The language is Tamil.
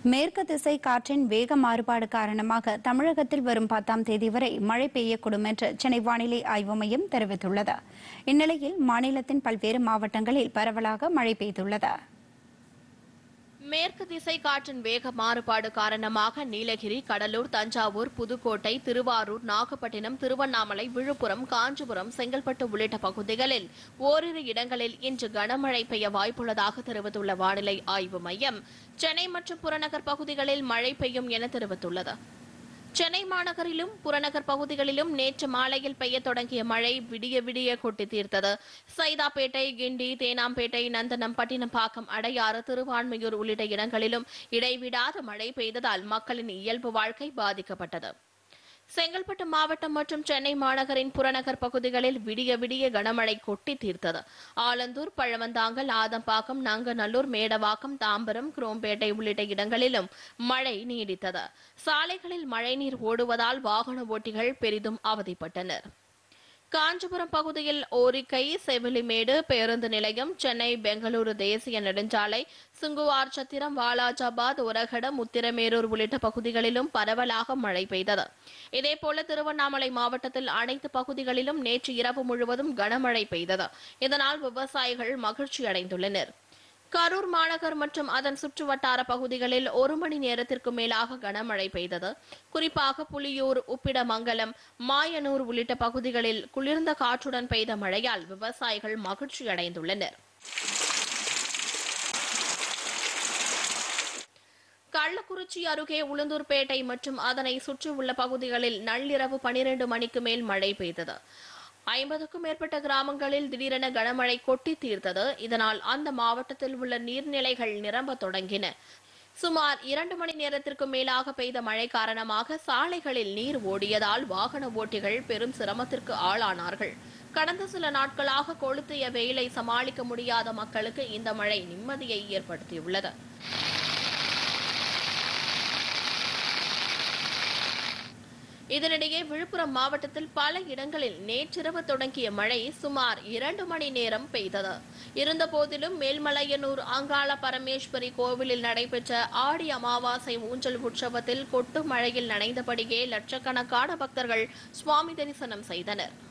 மேற்கு திசை காற்றின் வேக மாறுபாடு காரணமாக தமிழகத்தில் வரும் பத்தாம் தேதி வரை மழை பெய்யக்கூடும் என்று சென்னை வானிலை ஆய்வு மையம் தெரிவித்துள்ளது இந்நிலையில் மாநிலத்தின் பல்வேறு மாவட்டங்களில் பரவலாக மழை பெய்துள்ளது மேற்கு திசை காற்றின் வேக மாறுபாடு காரணமாக நீலகிரி கடலூர் தஞ்சாவூர் புதுக்கோட்டை திருவாரூர் நாகப்பட்டினம் திருவண்ணாமலை விழுப்புரம் காஞ்சிபுரம் செங்கல்பட்டு உள்ளிட்ட பகுதிகளில் ஓரிரு இடங்களில் இன்று கனமழை பெய்ய வாய்ப்புள்ளதாக தெரிவித்துள்ள வானிலை ஆய்வு மையம் சென்னை மற்றும் புறநகர் பகுதிகளில் மழை பெய்யும் என தெரிவித்துள்ளது சென்னை மாநகரிலும் புறநகர் பகுதிகளிலும் நேற்று மாலையில் பெய்யத் தொடங்கிய மழை விடிய விடிய கொட்டி தீர்த்தது சைதாப்பேட்டை கிண்டி தேனாம்பேட்டை நந்தனம் பட்டினப்பாக்கம் அடையாறு திருவான்மையூர் உள்ளிட்ட இடங்களிலும் இடைவிடாத மழை பெய்ததால் மக்களின் இயல்பு வாழ்க்கை பாதிக்கப்பட்டது செங்கல்பட்டு மாவட்டம் மற்றும் சென்னை மாநகரின் புறநகர் பகுதிகளில் விடிய விடிய கனமழை கொட்டி தீர்த்தது ஆலந்தூர் பழவந்தாங்கல் ஆதம்பாக்கம் நங்கநல்லூர் மேடவாக்கம் தாம்பரம் குரோம்பேட்டை உள்ளிட்ட இடங்களிலும் மழை நீடித்தது சாலைகளில் மழைநீர் ஓடுவதால் வாகன ஓட்டிகள் பெரிதும் அவதிப்பட்டனர் காஞ்சிபுரம் பகுதியில் ஓரிக்கை செவிலிமேடு பேருந்து நிலையம் சென்னை பெங்களூரு தேசிய நெடுஞ்சாலை சுங்குவார் சத்திரம் வாலாஜாபாத் உரகடம் உத்திரமேரூர் உள்ளிட்ட பகுதிகளிலும் பரவலாக மழை பெய்தது இதேபோல திருவண்ணாமலை மாவட்டத்தில் அனைத்து பகுதிகளிலும் நேற்று இரவு முழுவதும் கனமழை பெய்தது இதனால் விவசாயிகள் மகிழ்ச்சி அடைந்துள்ளனர் கரூர் மாநகர் மற்றும் அதன் சுற்றுவட்டார பகுதிகளில் ஒரு மணி நேரத்திற்கு மேலாக கனமழை பெய்தது குறிப்பாக புலியூர் உப்பிடமங்கலம் மாயனூர் உள்ளிட்ட பகுதிகளில் குளிர்ந்த காற்றுடன் பெய்த மழையால் விவசாயிகள் மகிழ்ச்சி அடைந்துள்ளனர் கள்ளக்குறிச்சி அருகே உளுந்தூர்பேட்டை மற்றும் அதனை சுற்றியுள்ள பகுதிகளில் நள்ளிரவு பனிரெண்டு மணிக்கு மேல் மழை பெய்தது ஐம்பதுக்கும் மேற்பட்ட கிராமங்களில் திடீரென கனமழை கொட்டி தீர்த்தது இதனால் அந்த மாவட்டத்தில் உள்ள நீர்நிலைகள் நிரம்ப தொடங்கின சுமார் இரண்டு மணி நேரத்திற்கு மேலாக பெய்த மழை காரணமாக சாலைகளில் நீர் ஓடியதால் வாகன ஓட்டிகள் பெரும் சிரமத்திற்கு ஆளானார்கள் கடந்த சில நாட்களாக கொளுத்திய வெயிலை சமாளிக்க முடியாத மக்களுக்கு இந்த மழை நிம்மதியை ஏற்படுத்தியுள்ளது இதனிடையே விழுப்புரம் மாவட்டத்தில் பல இடங்களில் நேற்றிரவு தொடங்கிய மழை சுமார் இரண்டு மணி நேரம் பெய்தது இருந்தபோதிலும் மேல்மலையனூர் அங்காள பரமேஸ்வரி கோவிலில் நடைபெற்ற ஆடி அமாவாசை ஊஞ்சல் உற்சவத்தில் கொட்டு மழையில் நனைந்தபடியே லட்சக்கணக்கான பக்தர்கள் சுவாமி தரிசனம் செய்தனர்